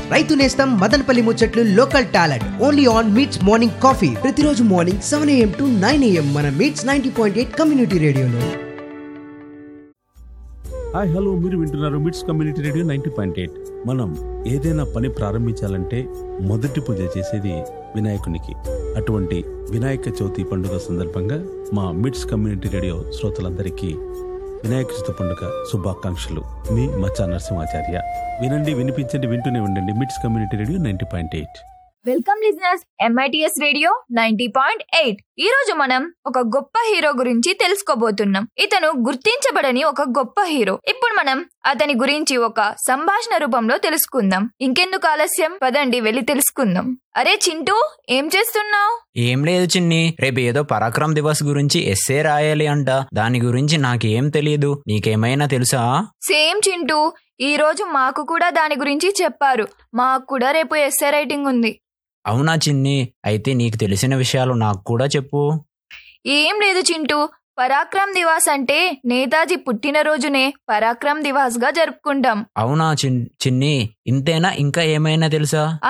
రైతు నేస్తం మదనపల్లి ముచ్చట్లు local talent only on MITS morning coffee ప్రతిరోజు morning seven AM to nine AM మన MITS ninety point eight community రేడియోలో హాయ్ హలో మీరు వింటున్నారు MITS community radio ninety point eight మనం ఏదైనా పని ప్రారంభించాలంటే మొదటి పూజ చేసేది వినాయకునికి అటువంటి వినాయక చవితి పండుగ సందర్భంగా మా మిట్స్ కమ్యూనిటీ రేడియో శ్రోతలందరికీ వినాయక చవితి పండుగ శుభాకాంక్షలు మీ మచ్చా నరసింహాచార్య వినండి వినిపించండి వింటూనే ఉండండి MITS community radio ninety point eight welcome listeners MITS radio ninety point eight ఈ రోజు మనం ఒక గొప్ప హీరో గురించి తెలుసుకోబోతున్నాం ఇతను గుర్తించబడని ఒక గొప్ప హీరో ఇప్పుడు మనం అతని గురించి ఒక సంభాషణ రూపంలో తెలుసుకుందాం ఇంకెందుకు ఆలస్యం పదండి వెళ్ళి తెలుసుకుందాం అరే చింటూ ఏం చేస్తున్నావు ఏం లేదు చిన్ని రేపు ఏదో పరాక్రమ్ దివస్ గురించి ఎస్సే రాయాలి అంట దాని గురించి నాకేం తెలియదు నీకేమైనా తెలుసా సేమ్ చింటూ ఈ రోజు మాకు కూడా దాని గురించి చెప్పారు మాకు కూడా రేపు ఎస్ఏ రైటింగ్ ఉంది అవునా చిన్ని అయితే నీకు తెలిసిన విషయాలు నాకు కూడా చెప్పు ఏం లేదు చింటూ పరాక్రమ్ దివాస్ అంటే నేతాజీ పుట్టినరోజునే పరాక్రమ్ దివాస్ గా జరుపుకుంటాం అవునా చిన్ చిన్ని ఇంతేనా ఇంకా ఏమైనా తెలుసా